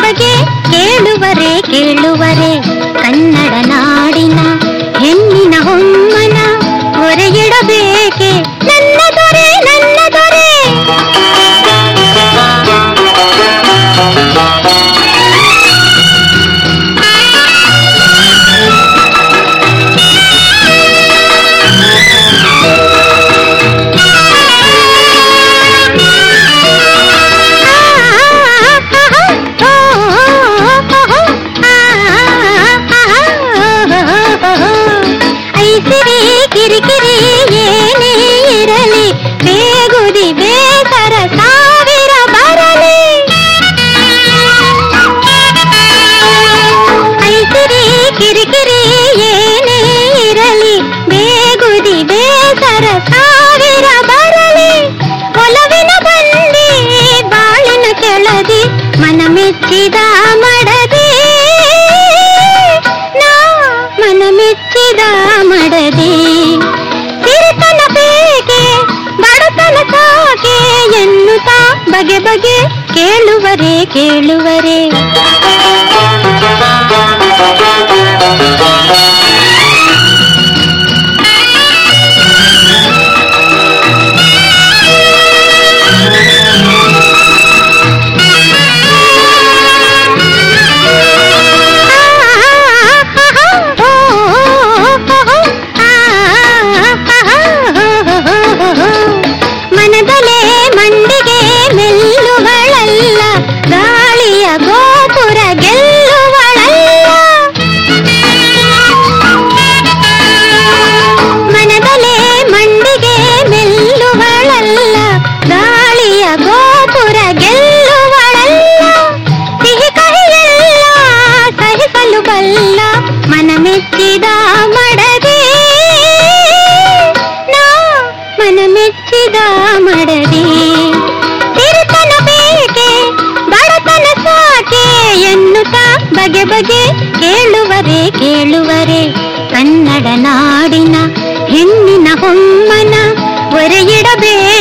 ಬಗೆ ಕೇಳುವರೆ ಕೇಳುವರೆ ಕನ್ನಡ ನಾಡಿನ ಹೆಣ್ಣಿನ ಹೊಮ್ಮನ ಹೊರೆಯಿಡಬೇಕೆ ನನ್ನ ದೊರೆ ನನ್ನ ದೊರೆ ಐಸಿರಿ ಕಿರಿಕಿರಿ ಏನೇ ಇರಲಿ ಬೇಗುದಿ ಬೇಸರ ಸಾವಿರ ಬರಲಿ ಐಸಿರಿ ಕಿರಿಕಿರಿ ಏನೇ ಇರಲಿ ಬೇಗುದಿ ಬೇಸರ ಸಾವಿರ ಬರಲಿ ಒಲವಿನ ಬಂದಿ ಬಾಳಿನ ಕೆಳದಿ ಮನ ಮೆಚ್ಚಿದ ಮಡದಿ ನಾ ಮನ ಮೆಚ್ಚಿದ ಮಡದಿ ಸಿರಿತನ ಬೇಕೆ ಬಡತನ ಸಾಕೆ ಎನ್ನುತ್ತಾ ಬಗೆ ಬಗೆ ಕೇಳುವರೆ ಕೇಳುವರೆ ಮನದಲೆ ಮಂಡಿಗೆ ಮೆಲ್ಲುವಳಲ್ಲ ಗಾಳಿಯ ಗೋಪುರ ಗೆಲ್ಲುವಳಲ್ಲ ಮನದಲೆ ಮಂಡಿಗೆ ಮೆಲ್ಲುವಳಲ್ಲ ಗಾಳಿಯ ಗೋಪುರ ಗೆಲ್ಲುವಳಲ್ಲ ಸಿಹಿ ಕಹಿಯೆಲ್ಲ ಸಹಿಸಲು ಬಲ್ಲ ಮನ ಮೆಚ್ಚಿದ ಮಡದಿ ನಾ ಮನ ಮೆಚ್ಚಿದ ಮಡದಿ ತಿರುತನ ಬೇಕೆ ಬಡತನ ಸಾಕೆ ಎನ್ನುತ್ತಾ ಬಗೆ ಬಗೆ ಕೇಳುವರೆ ಕೇಳುವರೆ ಕನ್ನಡ ನಾಡಿನ ಹೆಣ್ಣಿನ ಹೊಮ್ಮನ ಒರೆಯಿಡಬೇಕು